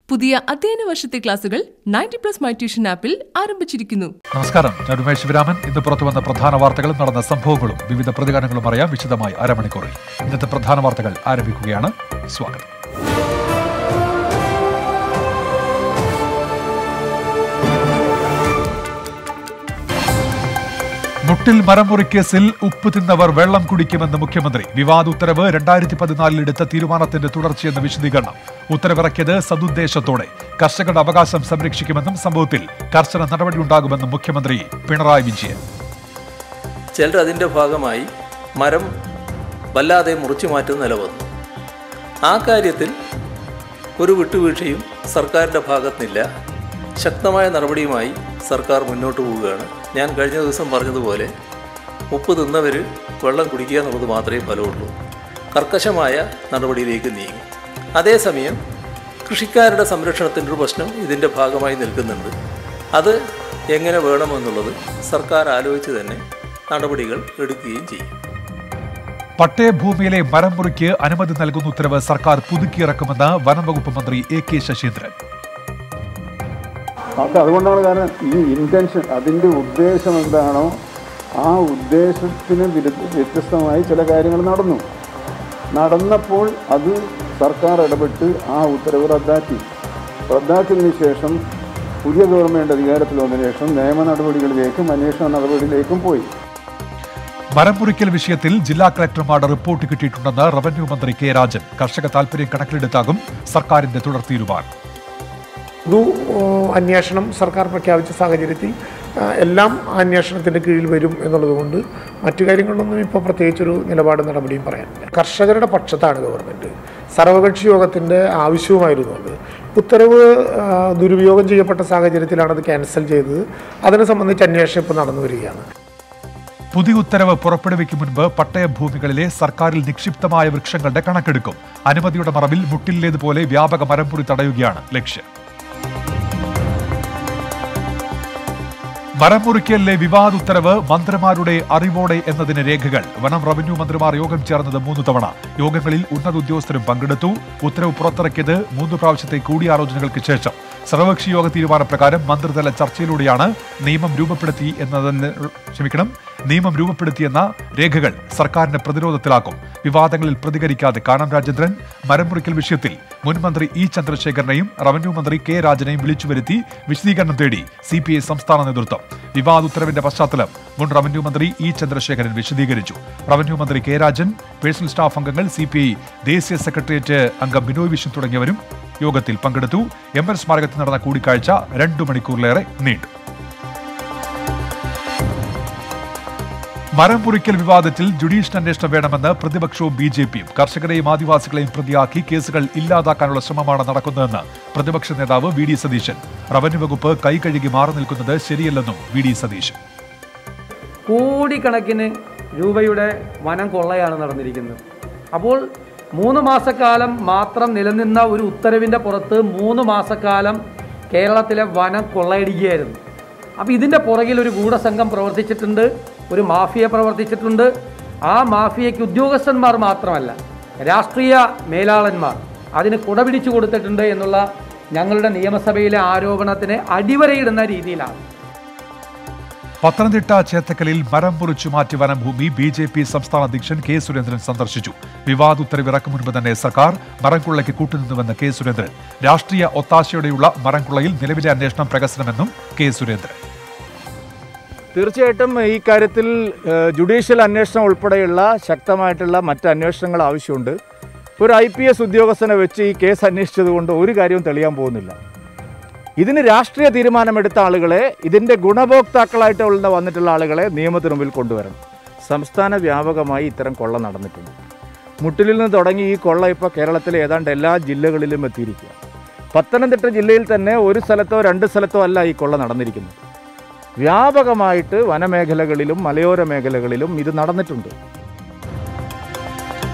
പുതിയ അധ്യയന വർഷത്തെ ക്ലാസുകൾ നയൻറ്റി പ്ലസ് മൈ ട്യൂഷൻ ആപ്പിൽ ആരംഭിച്ചിരിക്കുന്നു നമസ്കാരം ഞാൻ ഉമേഷ് ശിവരാമൻ ഇന്ന് പുറത്തു വന്ന പ്രധാന വാർത്തകളും നടന്ന സംഭവങ്ങളും വിവിധ പ്രതികരണങ്ങളും അറിയാം വിശദമായി അരമണിക്കൂറിൽ ഇന്നത്തെ പ്രധാന വാർത്തകൾ ആരംഭിക്കുകയാണ് സ്വാഗതം മുട്ടിൽ മരമുറി കേസിൽ ഉപ്പ് തിന്നവർ വെള്ളം കുടിക്കുമെന്ന് മുഖ്യമന്ത്രി വിവാദ ഉത്തരവ് രണ്ടായിരത്തി പതിനാലിൽ എടുത്ത തീരുമാനത്തിന്റെ തുടർച്ചയെന്ന് വിശദീകരണം ഉത്തരവിറക്കിയത് സതുദ്ദേശത്തോടെ കർഷകരുടെ അവകാശം സംരക്ഷിക്കുമെന്നും സംഭവത്തിൽ കർശന നടപടിയുണ്ടാകുമെന്നും മുഖ്യമന്ത്രി പിണറായി വിജയൻ ചിലർ അതിൻ്റെ ഭാഗമായി മരം വല്ലാതെ മുറിച്ചു മാറ്റുന്ന നില വന്നു ആ കാര്യത്തിൽ ഒരു വിട്ടുവീഴ്ചയും സർക്കാരിൻ്റെ ഭാഗത്തുനിന്നില്ല ശക്തമായ നടപടിയുമായി സർക്കാർ മുന്നോട്ട് പോവുകയാണ് ഞാൻ കഴിഞ്ഞ ദിവസം പറഞ്ഞതുപോലെ ഉപ്പ് തിന്നവർ വെള്ളം കുടിക്കുക എന്നുള്ളത് മാത്രമേ ഫലമുള്ളൂ കർക്കശമായ നടപടിയിലേക്ക് നീങ്ങും അതേസമയം കൃഷിക്കാരുടെ സംരക്ഷണത്തിൻ്റെ ഒരു പ്രശ്നം ഇതിൻ്റെ ഭാഗമായി നിൽക്കുന്നുണ്ട് അത് എങ്ങനെ വേണമെന്നുള്ളത് സർക്കാർ ആലോചിച്ച് തന്നെ നടപടികൾ എടുക്കുകയും ചെയ്യും പട്ടയഭൂമിയിലെ മരം മുറിക്ക് അനുമതി നൽകുന്ന ഉത്തരവ് സർക്കാർ പുതുക്കിയിറക്കുമെന്ന് വനം വകുപ്പ് മന്ത്രി എ കെ ശശീന്ദ്രൻ അത് അതുകൊണ്ടാണ് കാരണം ഈ ഇൻറ്റൻഷൻ അതിൻ്റെ ഉദ്ദേശം എന്താണോ ആ ഉദ്ദേശത്തിന് വിരുദ്ധ വ്യത്യസ്തമായി ചില കാര്യങ്ങൾ നടന്നു നടന്നപ്പോൾ അത് സർക്കാർ ഇടപെട്ട് ആ ഉത്തരവ് റദ്ദാക്കി റദ്ദാക്കിയതിന് ശേഷം പുതിയ ഗവൺമെൻറ് അധികാരത്തിൽ വന്നതിന് ശേഷം നിയമ നടപടികളിലേക്കും അന്വേഷണ നടപടിയിലേക്കും പോയി മരം മുറിക്കൽ വിഷയത്തിൽ ജില്ലാ കളക്ടർമാരുടെ റിപ്പോർട്ട് കിട്ടിയിട്ടുണ്ടെന്ന് റവന്യൂ മന്ത്രി കെ രാജൻ കർഷക താൽപര്യം കണക്കിലെടുത്താകും സർക്കാരിന്റെ തുടർ തീരുമാനം പൊതു ഏഹ്, അന്വേഷണം സർക്കാർ പ്രഖ്യാപിച്ച സാഹചര്യത്തിൽ ഏഹ്, എല്ലാം അന്വേഷണത്തിൻ്റെ കീഴിൽ വരും എന്നുള്ളതുകൊണ്ട് മറ്റു കാര്യങ്ങളിലൊന്നും ഇപ്പോൾ പ്രത്യേകിച്ചൊരു നിലപാട് നടപടിയും പറയാനില്ല കർഷകരുടെ പക്ഷത്താണ് ഗവൺമെൻറ് സർവകക്ഷി യോഗത്തിൻ്റെ ആവശ്യവുമായിരുന്നു അത് ഉത്തരവ് ഏഹ്, ദുരുപയോഗം ചെയ്യപ്പെട്ട സാഹചര്യത്തിലാണ് അത് ക്യാൻസൽ ചെയ്തത് അതിനെ സംബന്ധിച്ച് അന്വേഷണം ഇപ്പോൾ നടന്നു വരികയാണ് പുതിയ ഉത്തരവ് പുറപ്പെടുവിക്കും മുൻപ് പട്ടയഭൂമികളിലെ സർക്കാരിൽ നിക്ഷിപ്തമായ വൃക്ഷങ്ങളുടെ കണക്കെടുക്കും അനുമതിയുടെ മറവിൽ മുട്ടിലേതുപോലെ വ്യാപക മരംപുറി തടയുകയാണ് ലക്ഷ്യം മരമുറിക്കലിലെ വിവാദ ഉത്തരവ് മന്ത്രിമാരുടെ അറിവോടെ എന്നതിന് രേഖകൾ വനം റവന്യൂ മന്ത്രിമാർ യോഗം ചേർന്നത് മൂന്ന് തവണ യോഗങ്ങളിൽ ഉന്നത ഉദ്യോഗസ്ഥരും പങ്കെടുത്തു ഉത്തരവ് പുറത്തിറക്കിയത് മൂന്ന് പ്രാവശ്യത്തെ കൂടിയാലോചനകൾക്ക് ശേഷം സർവകക്ഷി യോഗ തീരുമാനപ്രകാരം മന്ത്രിതല ചർച്ചയിലൂടെയാണ് നിയമം രൂപപ്പെടുത്തി എന്നതിന് ക്ഷമിക്കണം നിയമം രൂപപ്പെടുത്തിയെന്ന രേഖകൾ സർക്കാരിന്റെ പ്രതിരോധത്തിലാക്കും വിവാദങ്ങളിൽ പ്രതികരിക്കാതെ കാനം രാജേന്ദ്രൻ മരമുറിക്കൽ വിഷയത്തിൽ മുൻ മന്ത്രി ഇ ചന്ദ്രശേഖരനെയും റവന്യൂ മന്ത്രി കെ രാജനെയും വിളിച്ചുവരുത്തി വിശദീകരണം തേടി സി പി ഐ സംസ്ഥാന നേതൃത്വം വിവാദ ഉത്തരവിന്റെ പശ്ചാത്തലം മുൻ റവന്യൂ മന്ത്രി ഇ ചന്ദ്രശേഖരൻ വിശദീകരിച്ചു റവന്യൂ മന്ത്രി കെ രാജൻ പേഴ്സണൽ സ്റ്റാഫ് അംഗങ്ങൾ സി പി ഐ ദേശീയ സെക്രട്ടേറിയറ്റ് അംഗം ബിനോയ് വിശ്വൻ തുടങ്ങിയവരും യോഗത്തിൽ പങ്കെടുത്തു എം എൽ സ്മാരകത്തിൽ നടന്ന കൂടിക്കാഴ്ച രണ്ടു മണിക്കൂറിലേറെ നീണ്ടു മരം മുറിക്കൽ വിവാദത്തിൽ ജുഡീഷ്യൽ അന്വേഷണം വേണമെന്ന് പ്രതിപക്ഷവും ബി ജെ പിയും കർഷകരെയും ആദിവാസികളെയും പ്രതിയാക്കി കേസുകൾ ഇല്ലാതാക്കാനുള്ള ശ്രമമാണ് നടക്കുന്നതെന്ന് പ്രതിപക്ഷ നേതാവ് വി ഡി സതീശൻ റവന്യൂ വകുപ്പ് കൈകഴുകി മാറി നിൽക്കുന്നത് ശരിയല്ലെന്നും വി ഡി സതീശൻ കോടിക്കണക്കിന് രൂപയുടെ വനം കൊള്ളയാണ് നടന്നിരിക്കുന്നത് അപ്പോൾ മൂന്ന് മാസക്കാലം മാത്രം നിലനിന്ന ഒരു ഉത്തരവിൻ്റെ പുറത്ത് മൂന്ന് മാസക്കാലം കേരളത്തിലെ വനം കൊള്ളയടിക്കുകയായിരുന്നു അപ്പോൾ ഇതിൻ്റെ പുറകിൽ ഒരു ഗൂഢസംഘം പ്രവർത്തിച്ചിട്ടുണ്ട് ഒരു മാഫിയ പ്രവർത്തിച്ചിട്ടുണ്ട് ആ മാഫിയയ്ക്ക് ഉദ്യോഗസ്ഥന്മാർ മാത്രമല്ല രാഷ്ട്രീയ മേലാളന്മാർ അതിന് കുടപിടിച്ചു കൊടുത്തിട്ടുണ്ട് എന്നുള്ള ഞങ്ങളുടെ നിയമസഭയിലെ ആരോപണത്തിന് അടിവരയിടുന്ന രീതിയിലാണ് പത്തനംതിട്ട ചേത്തക്കലിൽ മരം മുറിച്ചു മാറ്റി വനഭൂമി ബി ജെ പി സംസ്ഥാന അധ്യക്ഷൻ കെ സുരേന്ദ്രൻ സന്ദർശിച്ചു വിവാദ ഉത്തരവിറക്കും മുൻപ് തന്നെ സർക്കാർ മരംകൊള്ളയ്ക്ക് കൂട്ടുനിന്നുവെന്ന് കെ സുരേന്ദ്രൻ രാഷ്ട്രീയ ഒത്താശയോടെയുള്ള മരംകൊള്ളയിൽ നിലവിലെ അന്വേഷണം പ്രകസനമെന്നും കെ സുരേന്ദ്രൻ തീർച്ചയായിട്ടും ഈ കാര്യത്തിൽ ഏഹ്, ജുഡീഷ്യൽ അന്വേഷണം ഉൾപ്പെടെയുള്ള ശക്തമായിട്ടുള്ള മറ്റ് അന്വേഷണങ്ങൾ ആവശ്യമുണ്ട് ഒരു ഐ പി എസ് ഉദ്യോഗസ്ഥനെ വെച്ച് ഈ കേസ് അന്വേഷിച്ചത് കൊണ്ട് ഒരു കാര്യവും തെളിയാൻ പോകുന്നില്ല ഇതിന് രാഷ്ട്രീയ തീരുമാനമെടുത്ത ആളുകളെ ഇതിൻ്റെ ഗുണഭോക്താക്കളായിട്ട് വന്നിട്ടുള്ള ആളുകളെ നിയമത്തിന് മുമ്പിൽ കൊണ്ടുവരണം സംസ്ഥാന വ്യാപകമായി ഇത്തരം കൊള്ള നടന്നിട്ടുണ്ട് മുട്ടിലിൽ നിന്ന് തുടങ്ങി ഈ കൊള്ള ഇപ്പോൾ കേരളത്തിലെ ഏതാണ്ട് എല്ലാ ജില്ലകളിലും എത്തിയിരിക്കുക പത്തനംതിട്ട ജില്ലയിൽ തന്നെ ഒരു സ്ഥലത്തോ രണ്ട് സ്ഥലത്തോ അല്ല ഈ കൊള്ള നടന്നിരിക്കുന്നത് വ്യാപകമായിട്ട് വനമേഖലകളിലും മലയോര മേഖലകളിലും ഇത് നടന്നിട്ടുണ്ട്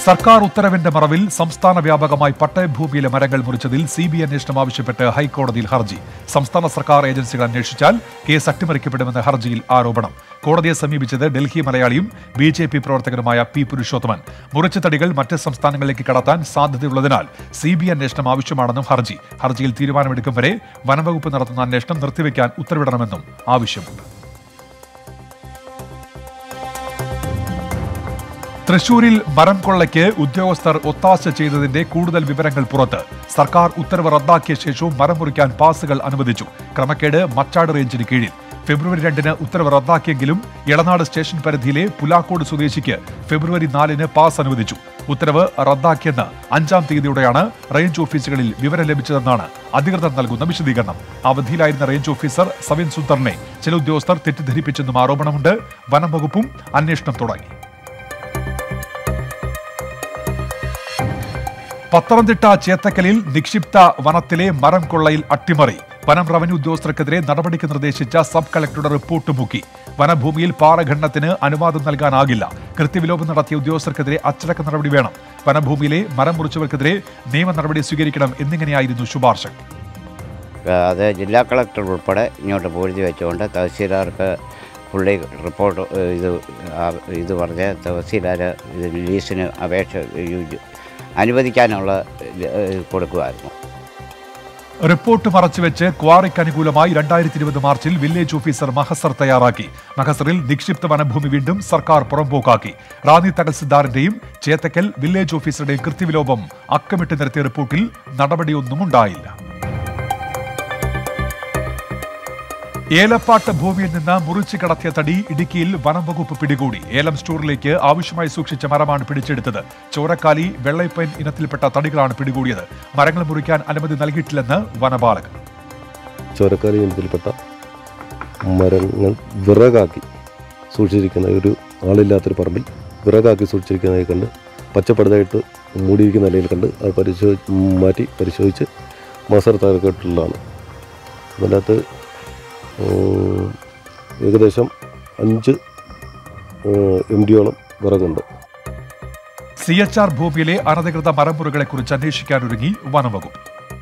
സർക്കാർ ഉത്തരവിന്റെ മറവിൽ സംസ്ഥാന വ്യാപകമായി പട്ടയഭൂമിയിലെ മരങ്ങൾ മുറിച്ചതിൽ സി ബി അന്വേഷണം ആവശ്യപ്പെട്ട് ഹൈക്കോടതിയിൽ ഹർജി സംസ്ഥാന സർക്കാർ ഏജൻസികൾ അന്വേഷിച്ചാൽ കേസ് അട്ടിമറിക്കപ്പെടുമെന്ന് ഹർജിയിൽ ആരോപണം കോടതിയെ സമീപിച്ചത് ഡൽഹി മലയാളിയും ബി ജെ പി പ്രവർത്തകനുമായ പി പുരുഷോത്തമൻ മുറിച്ച തടികൾ മറ്റ് സംസ്ഥാനങ്ങളിലേക്ക് കടത്താൻ സാധ്യതയുള്ളതിനാൽ സി ബി അന്വേഷണം ആവശ്യമാണെന്നും ഹർജി ഹർജിയിൽ തീരുമാനമെടുക്കും വരെ വനംവകുപ്പ് നടത്തുന്ന അന്വേഷണം നിർത്തിവെക്കാൻ ഉത്തരവിടണമെന്നും ആവശ്യമുണ്ട് തൃശൂരിൽ മരം കൊള്ളയ്ക്ക് ഉദ്യോഗസ്ഥർ ഒത്താശ ചെയ്തതിന്റെ കൂടുതൽ വിവരങ്ങൾ പുറത്ത് സർക്കാർ ഉത്തരവ് റദ്ദാക്കിയ ശേഷവും മരം മുറിക്കാൻ പാസുകൾ അനുവദിച്ചു ക്രമക്കേട് മച്ചാട് റേഞ്ചിന് കീഴിൽ ഫെബ്രുവരി രണ്ടിന് ഉത്തരവ് റദ്ദാക്കിയെങ്കിലും ഇളനാട് സ്റ്റേഷൻ പരിധിയിലെ പുലാക്കോട് സ്വദേശിക്ക് ഫെബ്രുവരി നാലിന് പാസ് അനുവദിച്ചു ഉത്തരവ് റദ്ദാക്കിയെന്ന് അഞ്ചാം തീയതിയോടെയാണ് റേഞ്ച് ഓഫീസുകളിൽ വിവരം ലഭിച്ചതെന്നാണ് അധികൃതർ നൽകുന്ന വിശദീകരണം അവധിയിലായിരുന്ന റേഞ്ച് ഓഫീസർ സവിൻ സുന്ദറിനെ ചില ഉദ്യോഗസ്ഥർ തെറ്റിദ്ധരിപ്പിച്ചെന്നും ആരോപണമുണ്ട് വനം വകുപ്പും അന്വേഷണം തുടങ്ങി പത്തനംതിട്ട ചേത്തക്കലിൽ നിക്ഷിപ്ത വനത്തിലെ മരം കൊള്ളയിൽ അട്ടിമറി വനം റവന്യൂ ഉദ്യോഗസ്ഥർക്കെതിരെ നടപടിക്ക് നിർദ്ദേശിച്ച സബ് കളക്ടറുടെ റിപ്പോർട്ട് മുക്കി വനഭൂമിയിൽ പാറഖണ്ഡത്തിന് അനുവാദം നൽകാനാകില്ല കൃത്യവിലോപം നടത്തിയ ഉദ്യോഗസ്ഥർക്കെതിരെ അച്ചടക്ക നടപടി വേണം വനഭൂമിയിലെ മരം മുറിച്ചവർക്കെതിരെ നിയമ നടപടി സ്വീകരിക്കണം എന്നിങ്ങനെയായിരുന്നു ശുപാർശ അത് ജില്ലാ കളക്ടർ ഉൾപ്പെടെ ഇങ്ങോട്ട് പൂഴ്ത്തി വെച്ചുകൊണ്ട് തഹസീൽദാർക്ക് പുള്ളി റിപ്പോർട്ട് ഏഹ്, ഇത് ആ- ഇത് പറഞ്ഞ് തഹസീൽദാർ ഇത് ലീസിന് അപേക്ഷ യു- അനുവദിക്കാനുള്ള ഏഹ്, കൊടുക്കുമായിരുന്നു റിപ്പോർട്ട് മറച്ചുവെച്ച് ക്വാറിക്ക് അനുകൂലമായി രണ്ടായിരത്തി ഇരുപത് മാർച്ചിൽ വില്ലേജ് ഓഫീസർ മഹസർ തയ്യാറാക്കി മഹസറിൽ നിക്ഷിപ്ത വനഭൂമി വീണ്ടും സർക്കാർ പുറമ്പോക്കാക്കി റാന്നി തഹസിൽദാറിന്റെയും ചേത്തക്കൽ വില്ലേജ് ഓഫീസറുടെയും കൃത്യവിലോപം അക്കമിട്ട് നിരത്തിയ റിപ്പോർട്ടിൽ നടപടിയൊന്നും ഉണ്ടായില്ല ഏലപ്പാട്ട് ഭൂമിയിൽ നിന്ന് മുറിച്ചു കടത്തിയ തടി ഇടുക്കിയിൽ വനം വകുപ്പ് പിടികൂടി ഏലം സ്റ്റോറിലേക്ക് ആവശ്യമായി സൂക്ഷിച്ച മരമാണ് പിടിച്ചെടുത്തത് ചോരക്കാലി വെള്ളൈപ്പൻ ഇനത്തിൽപ്പെട്ട തടികളാണ് പിടികൂടിയത് മരങ്ങൾ മുറിക്കാൻ അനുമതി നൽകിയിട്ടില്ലെന്ന് വനപാലകർ ചോരക്കാരി ഇനത്തിൽപ്പെട്ട മരങ്ങൾ വിറകാക്കി സൂക്ഷിച്ചിരിക്കുന്ന ഒരു ആളില്ലാത്തൊരു പറമ്പിൽ വിറകാക്കി സൂക്ഷിച്ചിരിക്കുന്നതായി കണ്ട് പച്ചപ്പടുതായിട്ട് മൂടിയിരിക്കുന്ന നിലയിൽ കണ്ട് അത് പരിശോധി മാറ്റി പരിശോധിച്ച് മസർ തകർക്കിട്ടുള്ളതാണ് അതിനകത്ത് ഉം, ഏകദേശം അഞ്ച് എം ഡിയോളം വിറകുണ്ട് സി എച്ച് ആർ ഭൂമിയിലെ അനധികൃത മരമുറികളെക്കുറിച്ച് അന്വേഷിക്കാനൊരുങ്ങി വനംവകുപ്പ്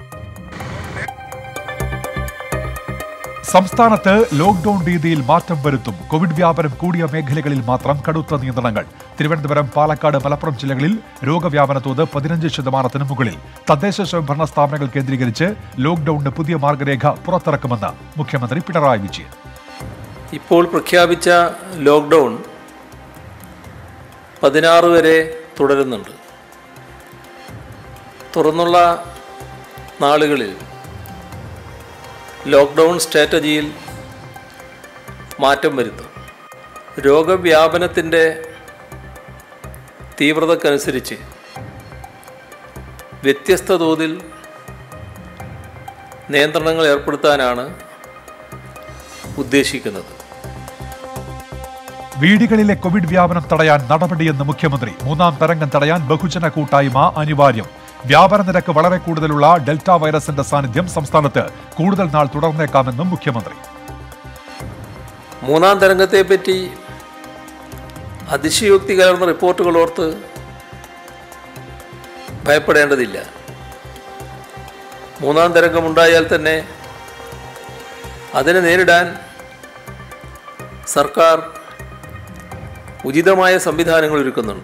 സംസ്ഥാനത്ത് ലോക്ഡൌൺ രീതിയിൽ മാറ്റം വരുത്തും കോവിഡ് വ്യാപനം കൂടിയ മേഖലകളിൽ മാത്രം കടുത്ത നിയന്ത്രണങ്ങൾ തിരുവനന്തപുരം പാലക്കാട് മലപ്പുറം ജില്ലകളിൽ രോഗവ്യാപന തോത് പതിനഞ്ച് ശതമാനത്തിന് മുകളിൽ തദ്ദേശ സ്വയംഭരണ സ്ഥാപനങ്ങൾ കേന്ദ്രീകരിച്ച് ലോക്ഡൌണിന് പുതിയ മാർഗരേഖ പുറത്തിറക്കുമെന്ന് മുഖ്യമന്ത്രി പിണറായി വിജയൻ ഇപ്പോൾ പ്രഖ്യാപിച്ച ലോക്ക്ഡൗൺ പതിനാറ് വരെ തുടരുന്നുണ്ട് തുറന്നുള്ള നാളുകളിൽ ലോക്ക്ഡൗൺ സ്ട്രാറ്റജിയിൽ മാറ്റം വരുത്തും രോഗവ്യാപനത്തിൻ്റെ തീവ്രതക്കനുസരിച്ച് വ്യത്യസ്ത തോതിൽ നിയന്ത്രണങ്ങൾ ഏർപ്പെടുത്താനാണ് ഉദ്ദേശിക്കുന്നത് വീടുകളിലെ കോവിഡ് വ്യാപനം തടയാൻ നടപടിയെന്ന് മുഖ്യമന്ത്രി മൂന്നാം തരംഗം തടയാൻ ബഹുജന കൂട്ടായ്മ അനിവാര്യം വ്യാപന നിരക്ക് വളരെ കൂടുതലുള്ള ഡെൽറ്റ വൈറസിന്റെ സാന്നിധ്യം സംസ്ഥാനത്ത് കൂടുതൽ നാൾ തുടർന്നേക്കാമെന്നും മുഖ്യമന്ത്രി മൂന്നാം തരംഗത്തെപ്പറ്റി അതിശയോക്തി കലർന്ന റിപ്പോർട്ടുകൾ ഓർത്ത് ഭയപ്പെടേണ്ടതില്ല മൂന്നാം തരംഗമുണ്ടായാൽ തന്നെ അതിനെ നേരിടാൻ സർക്കാർ ഉചിതമായ സംവിധാനങ്ങൾ ഒരുക്കുന്നുണ്ട്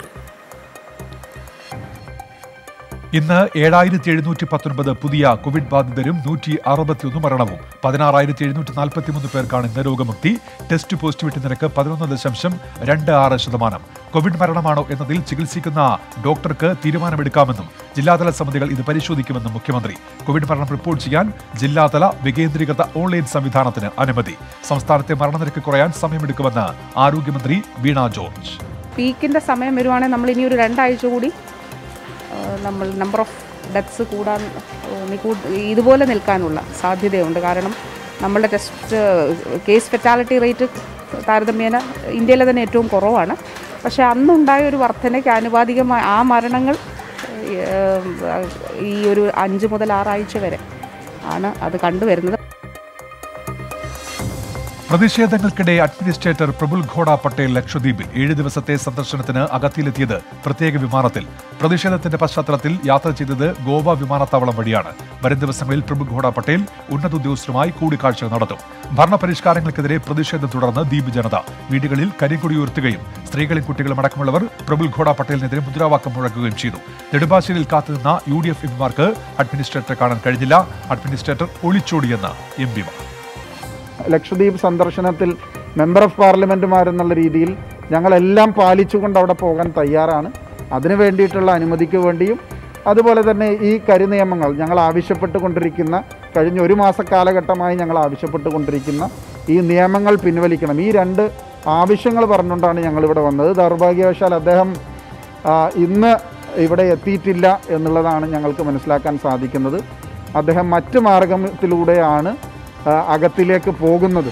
ഇന്ന് ഏഴായിരത്തി എഴുന്നൂറ്റി പത്തൊൻപത് പുതിയ കോവിഡ് ബാധിതരും നൂറ്റി അറുപത്തിയൊന്ന് മരണവും പതിനാറായിരത്തി എഴുന്നൂറ്റി നാൽപ്പത്തിമൂന്ന് പേർക്കാണ് ഇന്ന് രോഗമുക്തി ടെസ്റ്റ് പോസിറ്റിവിറ്റി നിരക്ക് പതിനൊന്ന് ദശാംശം രണ്ട് ആറ് ശതമാനം കോവിഡ് മരണമാണോ എന്നതിൽ ചികിത്സിക്കുന്ന ഡോക്ടർക്ക് തീരുമാനമെടുക്കാമെന്നും ജില്ലാതല സമിതികൾ ഇത് പരിശോധിക്കുമെന്നും മുഖ്യമന്ത്രി കോവിഡ് മരണം റിപ്പോർട്ട് ചെയ്യാൻ ജില്ലാതല വികേന്ദ്രീകൃത ഓൺലൈൻ സംവിധാനത്തിന് അനുമതി സംസ്ഥാനത്തെ മരണനിരക്ക് കുറയാൻ സമയമെടുക്കുമെന്ന് ആരോഗ്യമന്ത്രി വീണ ജോർജ് പീക്കിൻ്റെ സമയം വരുവാണെങ്കിൽ നമ്മൾ ഇനി ഒരു രണ്ടാഴ്ച കൂടി ആ, നമ്മൾ നമ്പർ ഓഫ് ഡെത്ത്സ് കൂടാൻ ആ, നിക്കൂ- ഇതുപോലെ നിൽക്കാനുള്ള സാധ്യതയുണ്ട് കാരണം നമ്മളുടെ ടെസ്റ്റ് കേസ് ഫെറ്റാലിറ്റി റേറ്റ് താരതമ്യേന ഇന്ത്യയിലെ തന്നെ ഏറ്റവും കുറവാണ് പക്ഷേ അന്നുണ്ടായ ഒരു വർധനയ്ക്ക് ആനുപാതികമായ ആ മരണങ്ങൾ ആ, ഈ ഒരു അഞ്ച് മുതൽ ആറാഴ്ച വരെ ആണ് അത് കണ്ടുവരുന്നത് പ്രതിഷേധങ്ങൾക്കിടെ അഡ്മിനിസ്ട്രേറ്റർ പ്രബുൽ ഘോഡ പട്ടേൽ ലക്ഷദ്വീപിൽ ഏഴ് ദിവസത്തെ സന്ദർശനത്തിന് അഗത്തിയിലെത്തിയത് പ്രത്യേക വിമാനത്തിൽ പ്രതിഷേധത്തിന്റെ പശ്ചാത്തലത്തിൽ യാത്ര ചെയ്തത് ഗോവ വിമാനത്താവളം വഴിയാണ് വരും ദിവസങ്ങളിൽ പ്രബുൽ ഘോഡ പട്ടേൽ ഉന്നത ഉദ്യോഗസ്ഥരുമായി കൂടിക്കാഴ്ച നടത്തും ഭരണപരിഷ്കാരങ്ങൾക്കെതിരെ പ്രതിഷേധം തുടർന്ന് ദ്വീപ് ജനത വീടുകളിൽ കരിങ്കൊടി ഉയർത്തുകയും സ്ത്രീകളും കുട്ടികളും അടക്കമുള്ളവർ പ്രബുൽ ഘോഡ പട്ടേലിനെതിരെ മുദ്രാവാക്യം മുഴക്കുകയും ചെയ്തു നെടുമ്പാശ്ശേരിയിൽ കാത്തുനിന്ന യു ഡി എഫ് എംപിമാർക്ക് അഡ്മിനിസ്ട്രേറ്ററെ കാണാൻ കഴിഞ്ഞില്ല അഡ്മിനിസ്ട്രേറ്റർ ഒളിച്ചോടിയെന്ന് എം പിമാർ ലക്ഷദ്വീപ് സന്ദർശനത്തിൽ മെമ്പർ ഓഫ് പാർലമെൻറ്റുമാരെന്നുള്ള രീതിയിൽ ഞങ്ങളെല്ലാം പാലിച്ചുകൊണ്ട് അവിടെ പോകാൻ തയ്യാറാണ് അതിനു വേണ്ടിയിട്ടുള്ള അനുമതിക്ക് വേണ്ടിയും അതുപോലെ തന്നെ ഈ കരിനിയമങ്ങൾ ഞങ്ങൾ ആവശ്യപ്പെട്ടുകൊണ്ടിരിക്കുന്ന കഴിഞ്ഞ ഒരു മാസ കാലഘട്ടമായി ഞങ്ങൾ ആവശ്യപ്പെട്ടുകൊണ്ടിരിക്കുന്ന ഈ നിയമങ്ങൾ പിൻവലിക്കണം ഈ രണ്ട് ആവശ്യങ്ങൾ പറഞ്ഞുകൊണ്ടാണ് ഞങ്ങളിവിടെ വന്നത് ദൗർഭാഗ്യവശാൽ അദ്ദേഹം ആ, ഇന്ന് ഇവിടെ എത്തിയിട്ടില്ല എന്നുള്ളതാണ് ഞങ്ങൾക്ക് മനസ്സിലാക്കാൻ സാധിക്കുന്നത് അദ്ദേഹം മറ്റ് മാർഗത്തിലൂടെയാണ് ആ, അകത്തിലേക്ക് പോകുന്നത്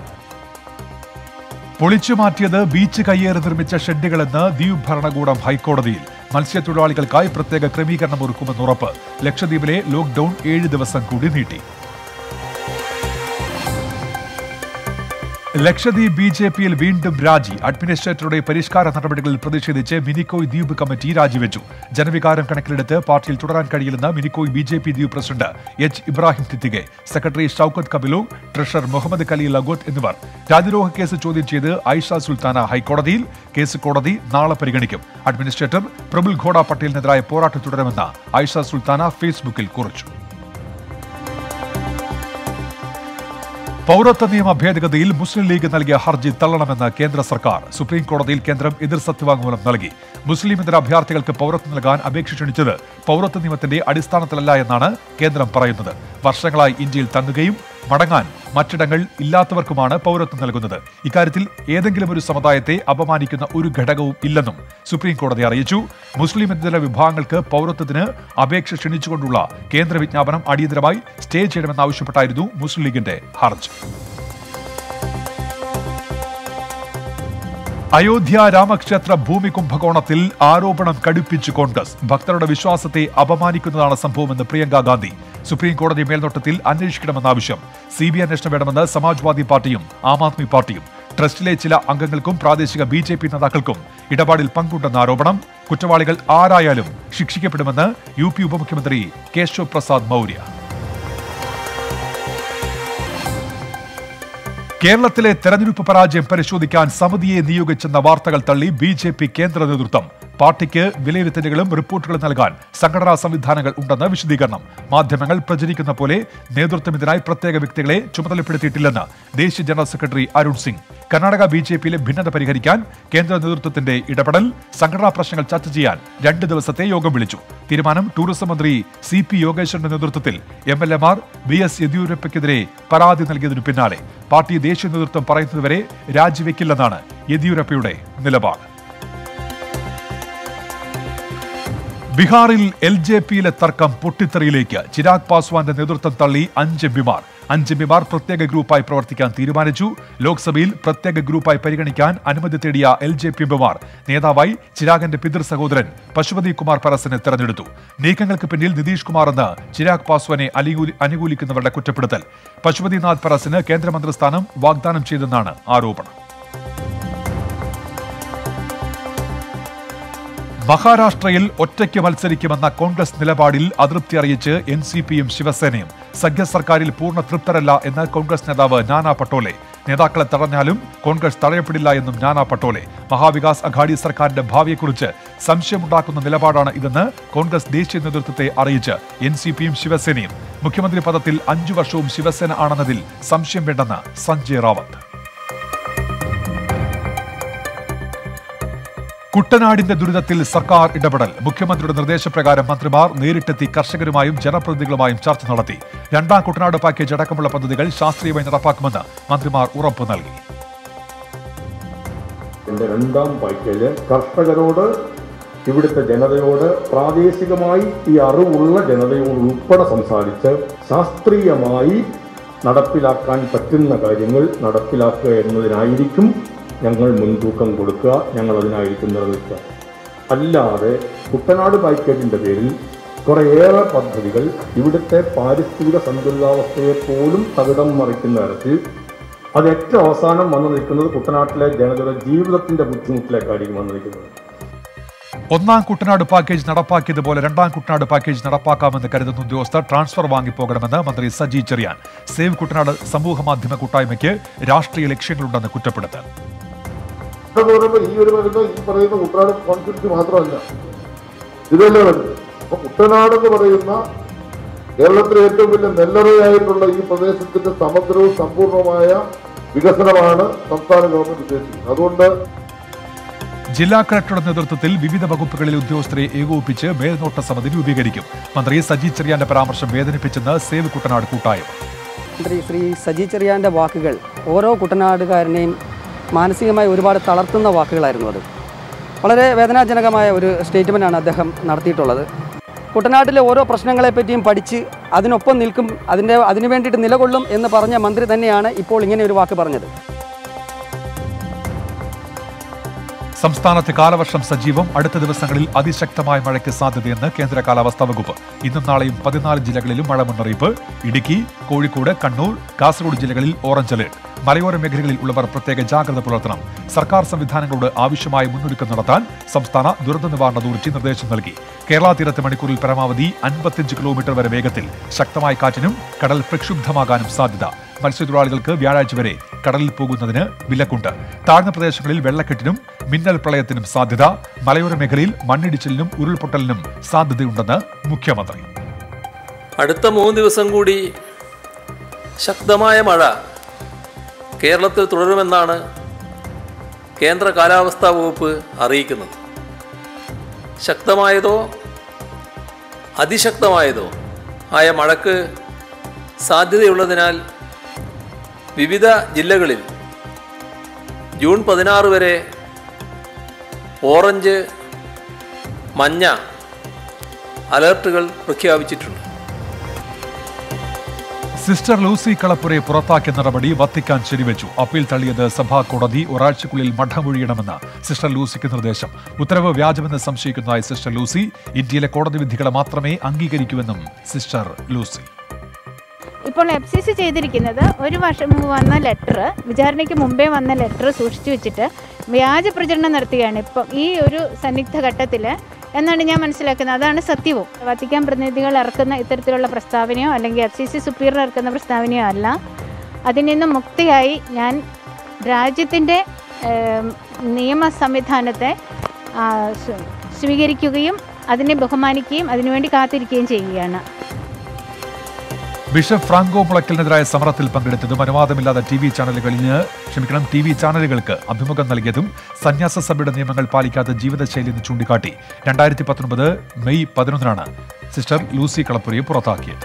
പൊളിച്ചു മാറ്റിയത് ബീച്ച് കയ്യേറി നിർമ്മിച്ച ഷെഡുകളെന്ന് ദ്വീപ് ഭരണകൂടം ഹൈക്കോടതിയിൽ മത്സ്യത്തൊഴിലാളികൾക്കായി പ്രത്യേക ക്രമീകരണം ഒരുക്കുമെന്ന് ഉറപ്പ് ലക്ഷദ്വീപിലെ ലോക്ഡൌൺ ഏഴ് ദിവസം കൂടി നീട്ടി ലക്ഷദ്വീപ് ബി ജെ പിയിൽ വീണ്ടും രാജി അഡ്മിനിസ്ട്രേറ്ററുടെ പരിഷ്കാര നടപടികളിൽ പ്രതിഷേധിച്ച് മിനിക്കോയ് ദ്വീപ് കമ്മിറ്റി രാജിവെച്ചു ജനവികാരം കണക്കിലെടുത്ത് പാർട്ടിയിൽ തുടരാൻ കഴിയില്ലെന്ന് മിനിക്കോയ് ബി ജെ പി ദ്വീപ് president H Ibrahim Thithike secretary Shoukath Kabilu treasurer Muhammad Kali Lagoth എന്നിവർ രാജ്യദ്രോഹ കേസ് ചോദ്യം ചെയ്ത് ഐഷ സുൽത്താന ഹൈക്കോടതിയിൽ കേസ് കോടതി നാളെ പരിഗണിക്കും അഡ്മിനിസ്ട്രേറ്റർ പ്രബുൽ ഘോഡ പട്ടേലിനെതിരായ പോരാട്ടം തുടരുമെന്ന് ഐഷ സുൽത്താന ഫേസ്ബുക്കിൽ കുറിച്ചു പൗരത്വ നിയമ ഭേദഗതിയിൽ മുസ്ലിം ലീഗ് നൽകിയ ഹർജി തള്ളണമെന്ന് കേന്ദ്ര സർക്കാർ സുപ്രീം കോടതിയിൽ കേന്ദ്രം എതിർ സത്യവാങ്മൂലം നൽകി മുസ്ലിം ഇതര അഭയാർത്ഥികൾക്ക് പൗരത്വം നൽകാൻ അപേക്ഷ ക്ഷണിച്ചത് പൗരത്വ നിയമത്തിന്റെ അടിസ്ഥാനത്തിലല്ല എന്നാണ് കേന്ദ്രം പറയുന്നത് വർഷങ്ങളായി ഇന്ത്യയിൽ തങ്ങുകയും മടങ്ങാൻ മറ്റിടങ്ങൾ ഇല്ലാത്തവർക്കുമാണ് പൗരത്വം നൽകുന്നത് ഇക്കാര്യത്തിൽ ഏതെങ്കിലും ഒരു സമുദായത്തെ അപമാനിക്കുന്ന ഒരു ഘടകവും ഇല്ലെന്നും സുപ്രീം കോടതി അറിയിച്ചു മുസ്ലിം ഇതര വിഭാഗങ്ങൾക്ക് പൗരത്വത്തിന് അപേക്ഷ ക്ഷണിച്ചുകൊണ്ടുള്ള കേന്ദ്ര വിജ്ഞാപനം അടിയന്തരമായി സ്റ്റേ ചെയ്യണമെന്നാവശ്യപ്പെട്ടായിരുന്നു മുസ്ലിം ലീഗിന്റെ ഹർജി അയോധ്യ രാമക്ഷേത്ര ഭൂമി കുംഭകോണത്തിൽ ആരോപണം കടുപ്പിച്ച് കോൺഗ്രസ് ഭക്തരുടെ വിശ്വാസത്തെ അപമാനിക്കുന്നതാണ് സംഭവമെന്ന് പ്രിയങ്ക ഗാന്ധി സുപ്രീം കോടതി മേൽനോട്ടത്തിൽ അന്വേഷിക്കണമെന്ന ആവശ്യം സി ബി അന്വേഷണം വേണമെന്ന് സമാജ്വാദി പാർട്ടിയും ആം ആദ്മി പാർട്ടിയും ട്രസ്റ്റിലെ ചില അംഗങ്ങൾക്കും പ്രാദേശിക ബി ജെ പി നേതാക്കൾക്കും ഇടപാടിൽ പങ്കുണ്ടെന്ന ആരോപണം കുറ്റവാളികൾ ആരായാലും ശിക്ഷിക്കപ്പെടുമെന്ന് യു പി ഉപമുഖ്യമന്ത്രി കേശവ് പ്രസാദ് മൗര്യ കേരളത്തിലെ തെരഞ്ഞെടുപ്പ് പരാജയം പരിശോധിക്കാൻ സമിതിയെ നിയോഗിച്ചെന്ന വാർത്തകൾ തള്ളി ബി ജെ പി കേന്ദ്ര നേതൃത്വം പാർട്ടിക്ക് വിലയിരുത്തലുകളും റിപ്പോർട്ടുകളും നൽകാൻ സംഘടനാ സംവിധാനങ്ങൾ ഉണ്ടെന്ന് വിശദീകരണം മാധ്യമങ്ങൾ പ്രചരിക്കുന്ന പോലെ നേതൃത്വം ഇതിനായി പ്രത്യേക വ്യക്തികളെ ചുമതലപ്പെടുത്തിയിട്ടില്ലെന്ന് ദേശീയ general secretary Arun Singh Karnataka B J പിയിലെ ഭിന്നത പരിഹരിക്കാൻ കേന്ദ്ര നേതൃത്വത്തിന്റെ ഇടപെടൽ സംഘടനാ പ്രശ്നങ്ങൾ ചർച്ച ചെയ്യാൻ രണ്ട് ദിവസത്തെ യോഗം വിളിച്ചു തീരുമാനം ടൂറിസം മന്ത്രി സി പി യോഗേശ്വരന്റെ നേതൃത്വത്തിൽ എം എൽ എമാർ ബി എസ് യെദ്യൂരപ്പയ്ക്കെതിരെ പരാതി നൽകിയതിനു പിന്നാലെ പാർട്ടി ദേശീയ നേതൃത്വം പറയുന്നതുവരെ രാജിവെക്കില്ലെന്നാണ് യെദ്യൂരപ്പയുടെ നിലപാട് ബീഹാറിൽ എൽ ജെ പിയിലെ തർക്കം പൊട്ടിത്തെറിയിലേക്ക് ചിരാഗ് പാസ്വാന്റെ നേതൃത്വം തള്ളി അഞ്ച് എംപിമാർ അഞ്ച് എംപിമാർ പ്രത്യേക ഗ്രൂപ്പായി പ്രവർത്തിക്കാൻ തീരുമാനിച്ചു ലോക്സഭയിൽ പ്രത്യേക ഗ്രൂപ്പായി പരിഗണിക്കാൻ അനുമതി തേടിയ എൽ ജെ പി എംപിമാർ നേതാവായി ചിരാഗിന്റെ പിതൃ സഹോദരൻ പശുപതി കുമാർ പരസിനെ തെരഞ്ഞെടുത്തു നീക്കങ്ങൾക്ക് പിന്നിൽ നിതീഷ് കുമാർ എന്ന് ചിരാഗ് പാസ്വാനെ അനുകൂലി- അനുകൂലിക്കുന്നവരുടെ കുറ്റപ്പെടുത്തൽ പശുപതിനാഥ് പരസിന് കേന്ദ്രമന്ത്രി സ്ഥാനം വാഗ്ദാനം ചെയ്തെന്നാണ് ആരോപണം മഹാരാഷ്ട്രയിൽ ഒറ്റയ്ക്ക് മത്സരിക്കുമെന്ന കോൺഗ്രസ് നിലപാടിൽ അതൃപ്തി അറിയിച്ച് എൻ സി പിയും ശിവസേനയും സഖ്യ സർക്കാരിൽ പൂർണ്ണ തൃപ്തരല്ല എന്ന് കോൺഗ്രസ് നേതാവ് നാനാ പട്ടോലെ നേതാക്കളെ തടഞ്ഞാലും കോൺഗ്രസ് തടയപ്പെടില്ല എന്നും നാനാ പട്ടോലെ മഹാവികാസ് അഘാടി സർക്കാരിന്റെ ഭാവിയെക്കുറിച്ച് സംശയമുണ്ടാക്കുന്ന നിലപാടാണ് ഇതെന്ന് കോൺഗ്രസ് ദേശീയ നേതൃത്വത്തെ അറിയിച്ച് എൻ സി പിയും ശിവസേനയും മുഖ്യമന്ത്രി പദത്തിൽ അഞ്ചു വർഷവും ശിവസേന ആണെന്നതിൽ സംശയം വേണ്ടെന്ന് സഞ്ജയ് റാവത്ത് കുട്ടനാടിന്റെ ദുരിതത്തിൽ സർക്കാർ ഇടപെടൽ മുഖ്യമന്ത്രിയുടെ നിർദ്ദേശപ്രകാരം മന്ത്രിമാർ നേരിട്ടെത്തി കർഷകരുമായും ജനപ്രതിനിധികളുമായും ചർച്ച നടത്തി രണ്ടാം കുട്ടനാട് പാക്കേജ് അടക്കമുള്ള പദ്ധതികൾ ശാസ്ത്രീയമായി നടപ്പാക്കുമെന്ന് മന്ത്രിമാർ ഉറപ്പു നൽകി എൻ്റെ രണ്ടാം പാക്കേജ് കർഷകരോട് ഇവിടുത്തെ ജനതയോട് പ്രാദേശികമായി ഈ അറിവുള്ള ജനതയോട് ഉൾപ്പെടെ സംസാരിച്ച് ശാസ്ത്രീയമായി നടപ്പിലാക്കാൻ പറ്റുന്ന കാര്യങ്ങൾ നടപ്പിലാക്കുക എന്നതിനായിരിക്കും ഞങ്ങൾ മുൻതൂക്കം കൊടുക്കുക ഞങ്ങൾ അതിനായിരിക്കും നിർമ്മിക്കുക അല്ലാതെ കുട്ടനാട് പാക്കേജിൻ്റെ പേരിൽ കുറേയേറെ പദ്ധതികൾ ഇവിടുത്തെ പാരിസ്ഥിതിക സന്തുലിതാവസ്ഥയെ പോലും തകിടം മറിക്കുന്ന തരത്തിൽ അത് ഏറ്റവും അവസാനം വന്നു നിൽക്കുന്നത് കുട്ടനാട്ടിലെ ജനതയുടെ ജീവിതത്തിന്റെ ബുദ്ധിമുട്ടിലേക്കായിരിക്കും വന്നു നിൽക്കുന്നത് ഒന്നാം കുട്ടനാട് പാക്കേജ് നടപ്പാക്കിയതുപോലെ രണ്ടാം കുട്ടനാട് പാക്കേജ് നടപ്പാക്കാമെന്ന് കരുതുന്ന ഉദ്യോഗസ്ഥർ ട്രാൻസ്ഫർ വാങ്ങിപ്പോകണമെന്ന് മന്ത്രി സജി ചെറിയാൻ സേവ് കുട്ടനാട് സമൂഹ മാധ്യമ കൂട്ടായ്മയ്ക്ക് രാഷ്ട്രീയ ലക്ഷ്യങ്ങളുണ്ടെന്ന് കുറ്റപ്പെടുത്തൽ എന്ന് പറയുമ്പോൾ ഈ ഒരു വരുന്ന ഈ പറയുന്ന കുട്ടനാട് കോൺഫിഡൻസ് മാത്രമല്ല ഇതല്ലേ വരുന്നത് അപ്പൊ കുട്ടനാട് എന്ന് പറയുന്ന കേരളത്തിലെ ഏറ്റവും വലിയ നെല്ലറയായിട്ടുള്ള ഈ പ്രദേശത്തിന്റെ സമഗ്രവും സമ്പൂർണമായ വികസനമാണ് സംസ്ഥാന ഗവൺമെന്റ് ഉദ്ദേശിക്കുന്നത് അതുകൊണ്ട് ജില്ലാ കളക്ടറുടെ നേതൃത്വത്തിൽ വിവിധ വകുപ്പുകളിലെ ഉദ്യോഗസ്ഥരെ ഏകോപിപ്പിച്ച് മേൽനോട്ട സമിതി രൂപീകരിക്കും മന്ത്രി സജി ചെറിയാന്റെ പരാമർശം വേദനിപ്പിച്ചെന്ന് സേവ് കുട്ടനാട് കൂട്ടായ്മ മന്ത്രി ശ്രീ സജി ചെറിയാൻ്റെ വാക്കുകൾ ഓരോ കുട്ടനാടുകാരനെയും മാനസികമായി ഒരുപാട് തളർത്തുന്ന വാക്കുകളായിരുന്നു അത് വളരെ വേദനാജനകമായ ഒരു സ്റ്റേറ്റ്മെൻറ്റാണ് അദ്ദേഹം നടത്തിയിട്ടുള്ളത് കുട്ടനാട്ടിലെ ഓരോ പ്രശ്നങ്ങളെപ്പറ്റിയും പഠിച്ച് അതിനൊപ്പം നിൽക്കും അതിൻ്റെ അതിനു വേണ്ടിയിട്ട് നിലകൊള്ളും എന്ന് പറഞ്ഞ മന്ത്രി തന്നെയാണ് ഇപ്പോൾ ഇങ്ങനെ ഒരു വാക്ക് പറഞ്ഞത് സംസ്ഥാനത്ത് കാലവർഷം സജീവം അടുത്ത ദിവസങ്ങളിൽ അതിശക്തമായ മഴയ്ക്ക് സാധ്യതയെന്ന് കേന്ദ്ര കാലാവസ്ഥാ വകുപ്പ് ഇന്നും നാളെയും പതിനാല് ജില്ലകളിലും മഴ മുന്നറിയിപ്പ് ഇടുക്കി കോഴിക്കോട് കണ്ണൂർ കാസർഗോഡ് ജില്ലകളിൽ ഓറഞ്ച് അലേർട്ട് മലയോര മേഖലകളിൽ ഉള്ളവർ പ്രത്യേക ജാഗ്രത പുലർത്തണം സർക്കാർ സംവിധാനങ്ങളോട് ആവശ്യമായ മുന്നൊരുക്കം നടത്താൻ സംസ്ഥാന ദുരന്ത നിവാരണ അതോറിറ്റി നിർദ്ദേശം നൽകി കേരള തീരത്ത് മണിക്കൂറിൽ പരമാവധി അൻപത്തിയഞ്ച് കിലോമീറ്റർ വരെ വേഗത്തിൽ ശക്തമായ കാറ്റിനും കടൽ പ്രക്ഷുബ്ധമാകാനും സാധ്യത മത്സ്യത്തൊഴിലാളികൾക്ക് വ്യാഴാഴ്ച വരെ കടലിൽ പോകുന്നതിന് വിലക്കുണ്ട് താഴ്ന്ന പ്രദേശങ്ങളിൽ വെള്ളക്കെട്ടിനും മിന്നൽ പ്രളയത്തിനും സാധ്യത മലയോര മേഖലയിൽ മണ്ണിടിച്ചിലിനും ഉരുൾപൊട്ടലിനും സാധ്യതയുണ്ടെന്ന് മുഖ്യമന്ത്രി അടുത്ത മൂന്ന് ദിവസം കൂടി ശക്തമായ മഴ കേരളത്തിൽ തുടരുമെന്നാണ് കേന്ദ്ര കാലാവസ്ഥാ വകുപ്പ് അറിയിക്കുന്നത് ശക്തമായതോ അതിശക്തമായതോ ആയ മഴക്ക് സാധ്യതയുള്ളതിനാൽ വിവിധ ജില്ലകളിൽ ജൂൺ പതിനാറ് വരെ ഓറഞ്ച് മഞ്ഞ അലർട്ടുകൾ പ്രഖ്യാപിച്ചിട്ടുണ്ട് സിസ്റ്റർ ലൂസി കളപ്പുരെ പുറത്താക്കിയ നടപടി വത്തിക്കാൻ ശരിവെച്ചു അപ്പീൽ തള്ളിയത് സഭാ കോടതി ഒരാഴ്ചക്കുള്ളിൽ മഠമൊഴിയണമെന്ന് സിസ്റ്റർ ലൂസിക്ക് നിർദ്ദേശം ഉത്തരവ് വ്യാജമെന്ന് സംശയിക്കുന്നതായി സിസ്റ്റർ ലൂസി ഇന്ത്യയിലെ കോടതി വിധികളെ മാത്രമേ അംഗീകരിക്കൂവെന്നും സിസ്റ്റർ ലൂസി ഇപ്പോൾ എഫ് സി സി ചെയ്തിരിക്കുന്നത് ഒരു വർഷം മുമ്പ് വന്ന ലെറ്റർ വിചാരണയ്ക്ക് മുമ്പേ വന്ന ലെറ്റർ സൂക്ഷിച്ചു വെച്ചിട്ട് വ്യാജ പ്രചരണം നടത്തുകയാണ് ഇപ്പം ഈ ഒരു സന്നിഗ്ധ ഘട്ടത്തിൽ എന്നാണ് ഞാൻ മനസ്സിലാക്കുന്നത് അതാണ് സത്യവും വത്തിക്കാൻ പ്രതിനിധികൾ ഇറക്കുന്ന ഇത്തരത്തിലുള്ള പ്രസ്താവനയോ അല്ലെങ്കിൽ എഫ് സി സി സുപ്പീരിയർ ഇറക്കുന്ന പ്രസ്താവനയോ അല്ല അതിൽ നിന്നും മുക്തിയായി ഞാൻ രാജ്യത്തിൻ്റെ ഏം, നിയമ സംവിധാനത്തെ ആ, സ്വ- സ്വീകരിക്കുകയും അതിനെ ബഹുമാനിക്കുകയും അതിനുവേണ്ടി കാത്തിരിക്കുകയും ചെയ്യുകയാണ് ബിഷപ്പ് ഫ്രാങ്കോ മുളയ്ക്കലിനെതിരായ സമരത്തിൽ പങ്കെടുത്തതും അനുവാദമില്ലാതെ ടി വി ചാനലുകളിന് ക്ഷമിക്കണം ടി വി ചാനലുകൾക്ക് അഭിമുഖം നൽകിയതും സന്യാസ സഭയുടെ നിയമങ്ങൾ പാലിക്കാത്ത ജീവിതശൈലി എന്ന് ചൂണ്ടിക്കാട്ടി രണ്ടായിരത്തി പത്തൊൻപത് മെയ് പതിനൊന്നിനാണ് സിസ്റ്റർ ലൂസി കളപ്പുരയെ പുറത്താക്കിയത്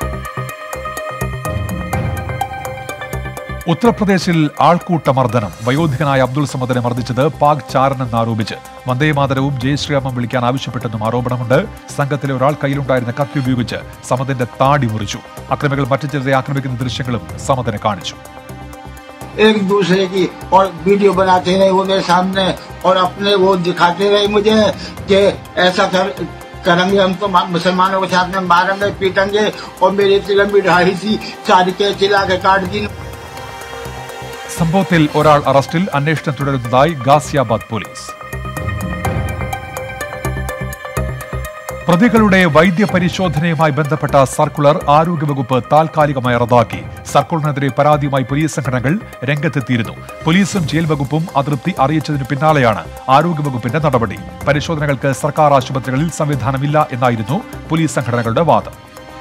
ഉത്തർപ്രദേശിൽ ആൾക്കൂട്ട മർദ്ദനം വയോധികനായ അബ്ദുൾ സമദിനെ മർദ്ദിച്ചത് പാക് ചാരനെന്ന് ആരോപിച്ച് വന്ദേമാതരവും ജയശ്രീരാമം വിളിക്കാൻ ആവശ്യപ്പെട്ടെന്നും ആരോപണമുണ്ട് സംഘത്തിലെ ഒരാൾ കയ്യിലുണ്ടായിരുന്ന കത്തി ഉപയോഗിച്ച് സമദിന്റെ താടി മുറിച്ചു അക്രമികൾ മറ്റു ചിലരെ ആക്രമിക്കുന്ന ദൃശ്യങ്ങളും സമദിനെ കാണിച്ചു एक दूसरे की और वीडियो बनाते रहे वो मेरे सामने और अपने वो दिखाते रहे मुझे कि ऐसा कर करेंगे हम तो मा- मुसलमानों के साथ में मारेंगे पीटेंगे और मेरी इतनी लंबी ढाई सी सारी के चिल्ला के काट दी സംഭവത്തിൽ ഒരാൾ അറസ്റ്റിൽ അന്വേഷണം തുടരുന്നതായി ഗാസിയാബാദ് പോലീസ് പ്രതികളുടെ വൈദ്യപരിശോധനയുമായി ബന്ധപ്പെട്ട സർക്കുലർ ആരോഗ്യവകുപ്പ് താൽക്കാലികമായി റദ്ദാക്കി സർക്കുലറിനെതിരെ പരാതിയുമായി പോലീസ് സംഘടനകൾ രംഗത്തെത്തിയിരുന്നു പോലീസും ജയിൽ വകുപ്പും അതൃപ്തി അറിയിച്ചതിനു പിന്നാലെയാണ് ആരോഗ്യവകുപ്പിന്റെ നടപടി പരിശോധനകൾക്ക് സർക്കാർ ആശുപത്രികളിൽ സംവിധാനമില്ല എന്നായിരുന്നു പോലീസ് സംഘടനകളുടെ വാദം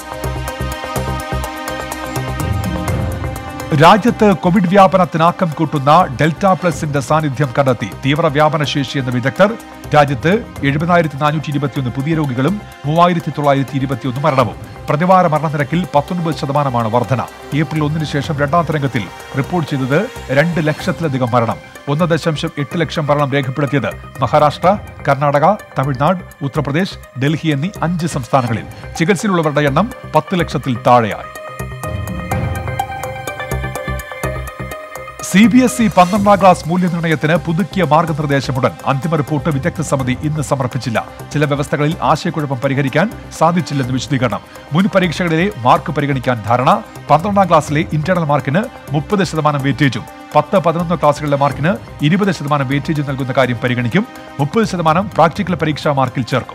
രാജ്യത്ത് കോവിഡ് വ്യാപനത്തിന് ആക്കം കൂട്ടുന്ന ഡെൽറ്റ പ്ലസിന്റെ സാന്നിധ്യം കണ്ടെത്തി തീവ്ര വ്യാപന ശേഷി എന്ന വിദഗ്ധർ രാജ്യത്ത് എഴുപതിനായിരത്തി നാനൂറ്റി ഇരുപത്തിയൊന്ന് പുതിയ രോഗികളും മൂവായിരത്തി തൊള്ളായിരത്തി ഇരുപത്തിയൊന്ന് മരണവും പ്രതിവാര മരണനിരക്കിൽ പത്തൊൻപത് ശതമാനമാണ് വർധന ഏപ്രിൽ ഒന്നിന് ശേഷം രണ്ടാം തരംഗത്തിൽ റിപ്പോർട്ട് ചെയ്തത് രണ്ട് ലക്ഷത്തിലധികം മരണം ഒന്ന് ദശാംശം എട്ട് ലക്ഷം മരണം രേഖപ്പെടുത്തിയത് മഹാരാഷ്ട്ര കർണാടക തമിഴ്നാട് ഉത്തർപ്രദേശ് ഡൽഹി എന്നീ അഞ്ച് സംസ്ഥാനങ്ങളിൽ ചികിത്സയിലുള്ളവരുടെ എണ്ണം പത്ത് ലക്ഷത്തിൽ താഴെയായി സി ബി എസ് ഇ പന്ത്രണ്ടാം ക്ലാസ് മൂല്യനിർണ്ണയത്തിന് പുതുക്കിയ മാർഗനിർദ്ദേശമുടൻ അന്തിമ റിപ്പോർട്ട് വിദഗ്ധ സമിതി ഇന്ന് സമർപ്പിച്ചില്ല ചില വ്യവസ്ഥകളിൽ ആശയക്കുഴപ്പം പരിഹരിക്കാൻ സാധിച്ചില്ലെന്ന് വിശദീകരണം മുൻ പരീക്ഷകളിലെ മാർക്ക് പരിഗണിക്കാൻ ധാരണ പന്ത്രണ്ടാം ക്ലാസ്സിലെ ഇന്റേണൽ മാർക്കിന് മുപ്പത് ശതമാനം വെയിറ്റേജും പത്ത് പതിനൊന്ന് ക്ലാസുകളിലെ മാർക്കിന് ഇരുപത് ശതമാനം വെയിറ്റേജ് നൽകുന്ന കാര്യം പരിഗണിക്കും മുപ്പത് ശതമാനം പ്രാക്ടിക്കൽ പരീക്ഷാ മാർക്കിൽ ചേർക്കും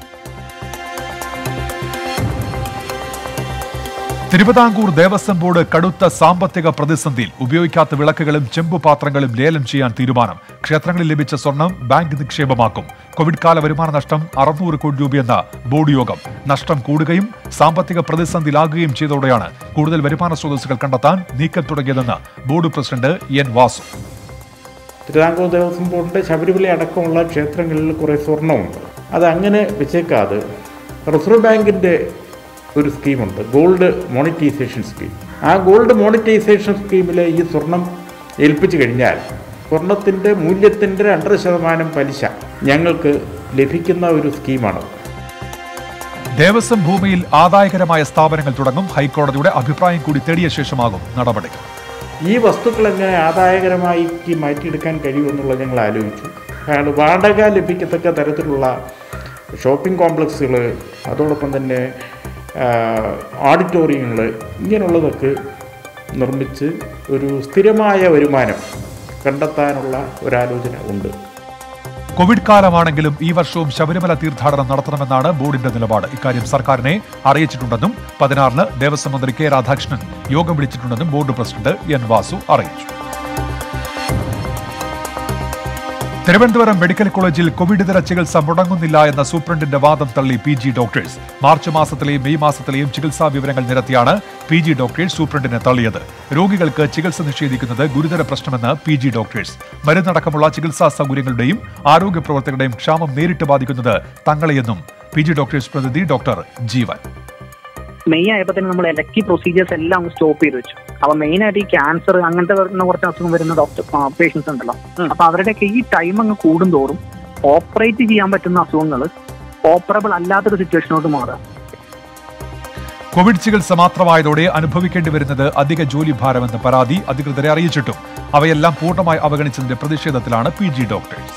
തിരുവിതാംകൂർ ദേവസ്വം ബോർഡ് കടുത്ത സാമ്പത്തിക പ്രതിസന്ധിയിൽ ഉപയോഗിക്കാത്ത വിളക്കുകളും ചെമ്പുപാത്രങ്ങളും ലേലം ചെയ്യാൻ തീരുമാനം ക്ഷേത്രങ്ങളിൽ ലഭിച്ച സ്വർണം ബാങ്ക് നിക്ഷേപമാക്കും കോവിഡ് കാല വരുമാന നഷ്ടം അറുന്നൂറ് കോടി രൂപയെന്ന ബോർഡ് യോഗം നഷ്ടം കൂടുകയും സാമ്പത്തിക പ്രതിസന്ധിയിലാകുകയും ചെയ്തതോടെയാണ് കൂടുതൽ വരുമാന സ്രോതസ്സുകൾ കണ്ടെത്താൻ നീക്കം തുടങ്ങിയതെന്ന് board president N Vasu Thiruvithamkoor Devaswom ബോർഡിൻ്റെ ശബരിമല അടക്കമുള്ള ക്ഷേത്രങ്ങളിൽ കുറേ സ്വർണ്ണമുണ്ട് അത് അങ്ങനെ വെച്ചേക്കാതെ റിസർവ് ബാങ്കിൻ്റെ ഒരു സ്കീമുണ്ട് ഗോൾഡ് മോണിറ്റൈസേഷൻ സ്കീം ആ ഗോൾഡ് മോണിറ്റൈസേഷൻ സ്കീമിൽ ഈ സ്വർണം ഏൽപ്പിച്ചു കഴിഞ്ഞാൽ സ്വർണത്തിൻ്റെ മൂല്യത്തിൻ്റെ രണ്ടര ശതമാനം പലിശ ഞങ്ങൾക്ക് ലഭിക്കുന്ന ഒരു സ്കീമാണ് ദേവസ്വം ഭൂമിയിൽ ആദായകരമായ സ്ഥാപനങ്ങൾ തുടങ്ങും ഹൈക്കോടതിയുടെ അഭിപ്രായം കൂടി തേടിയ ശേഷമാകും നടപടികൾ ഈ വസ്തുക്കൾ എങ്ങനെ ആദായകരമായിട്ട് മാറ്റിയെടുക്കാൻ കഴിയുമെന്നുള്ളത് ഞങ്ങൾ ആലോചിച്ചു കാരണം വാടക ലഭിക്കത്തക്ക തരത്തിലുള്ള ഷോപ്പിംഗ് കോംപ്ലക്സുകൾ അതോടൊപ്പം തന്നെ ഓഡിറ്റോറിയങ്ങൾ ഇങ്ങനെയുള്ളതൊക്കെ നിർമ്മിച്ച് ഒരു സ്ഥിരമായ വരുമാനം കണ്ടെത്താനുള്ള ഒരാലോചന ഉണ്ട് കോവിഡ് കാലമാണെങ്കിലും ഈ വർഷവും ശബരിമല തീർത്ഥാടനം നടത്തണമെന്നാണ് ബോർഡിന്റെ നിലപാട് ഇക്കാര്യം സർക്കാരിനെ അറിയിച്ചിട്ടുണ്ടെന്നും പതിനാറിന് ദേവസ്വം മന്ത്രി കെ രാധാകൃഷ്ണൻ യോഗം വിളിച്ചിട്ടുണ്ടെന്നും ബോർഡ് പ്രസിഡന്റ് എൻ വാസു അറിയിച്ചു തിരുവനന്തപുരം മെഡിക്കൽ കോളേജിൽ കോവിഡ് ഇതര ചികിത്സ മുടങ്ങുന്നില്ല എന്ന സൂപ്രണ്ടിന്റെ വാദം തള്ളി പി ജി ഡോക്ടേഴ്സ് മാർച്ച് മാസത്തിലെയും മെയ് മാസത്തിലെയും ചികിത്സാ വിവരങ്ങൾ നിരത്തിയാണ് പി ജി ഡോക്ടേഴ്സ് സൂപ്രണ്ടിനെ തള്ളിയത് രോഗികൾക്ക് ചികിത്സ നിഷേധിക്കുന്നത് ഗുരുതര പ്രശ്നമെന്ന് പി ജി ഡോക്ടേഴ്സ് മരുന്നടക്കമുള്ള ചികിത്സാ സൗകര്യങ്ങളുടെയും ആരോഗ്യ പ്രവർത്തകരുടെയും ക്ഷാമം നേരിട്ട് ബാധിക്കുന്നത് തങ്ങളെയെന്നും പി ജി ഡോക്ടേഴ്സ് പ്രതിനിധി ഡോക്ടർ ജീവൻ മെയ് ആയപ്പോൾ തന്നെ നമ്മൾ ഇലക്ടീവ് പ്രൊസീജിയേഴ്സ് എല്ലാം അങ്ങ് സ്റ്റോപ്പ് ചെയ്ത് വെച്ചു അപ്പൊ മെയിൻ ആയിട്ട് ഈ ക്യാൻസർ അങ്ങനത്തെ വരുന്ന കുറച്ച് അസുഖം വരുന്ന ഡോക്ടർ പേഷ്യൻസ് ഉണ്ടല്ലോ അപ്പൊ അവരുടെയൊക്കെ ഈ ടൈം അങ്ങ് കൂടുന്തോറും ഓപ്പറേറ്റ് ചെയ്യാൻ പറ്റുന്ന അസുഖങ്ങൾ ഓപ്പറബിൾ അല്ലാത്തൊരു സിറ്റുവേഷനോട്ട് മാറുക കോവിഡ് ചികിത്സ മാത്രമായതോടെ അനുഭവിക്കേണ്ടി വരുന്നത് അധിക ജോലി ഭാരമെന്ന് പരാതി അധികൃതരെ അറിയിച്ചിട്ടും അവയെല്ലാം പൂർണ്ണമായി അവഗണിച്ചതിന്റെ പ്രതിഷേധത്തിലാണ് പി ജി ഡോക്ടേഴ്സ്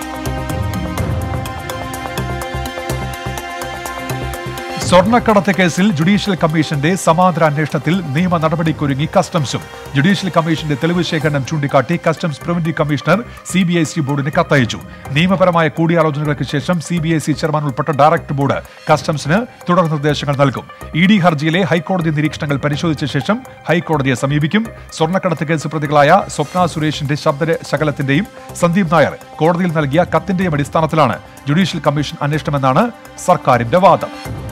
സ്വർണ്ണക്കടത്ത് കേസിൽ ജുഡീഷ്യൽ കമ്മീഷന്റെ സമാന്തര അന്വേഷണത്തിൽ നിയമ നടപടിക്കൊരുങ്ങി കസ്റ്റംസും ജുഡീഷ്യൽ കമ്മീഷന്റെ തെളിവ് ശേഖരണം ചൂണ്ടിക്കാട്ടി customs preventive commissioner C B I C ബോർഡിന് കത്തയച്ചു നിയമപരമായ കൂടിയാലോചനകൾക്ക് ശേഷം C B I C chairman ഉൾപ്പെട്ട ഡയറക്ടർ ബോർഡ് കസ്റ്റംസിന് തുടർ നിർദ്ദേശങ്ങൾ നൽകും ഇ ഡി ഹർജിയിലെ ഹൈക്കോടതി നിരീക്ഷണങ്ങൾ പരിശോധിച്ച ശേഷം ഹൈക്കോടതിയെ സമീപിക്കും സ്വർണ്ണക്കടത്ത് കേസ് പ്രതികളായ സ്വപ്ന സുരേഷിന്റെ ശബ്ദ ശകലത്തിന്റെയും സന്ദീപ് നായർ കോടതിയിൽ നൽകിയ കത്തിന്റെയും അടിസ്ഥാനത്തിലാണ് ജുഡീഷ്യൽ കമ്മീഷൻ അന്വേഷണമെന്നാണ് സർക്കാരിന്റെ വാദം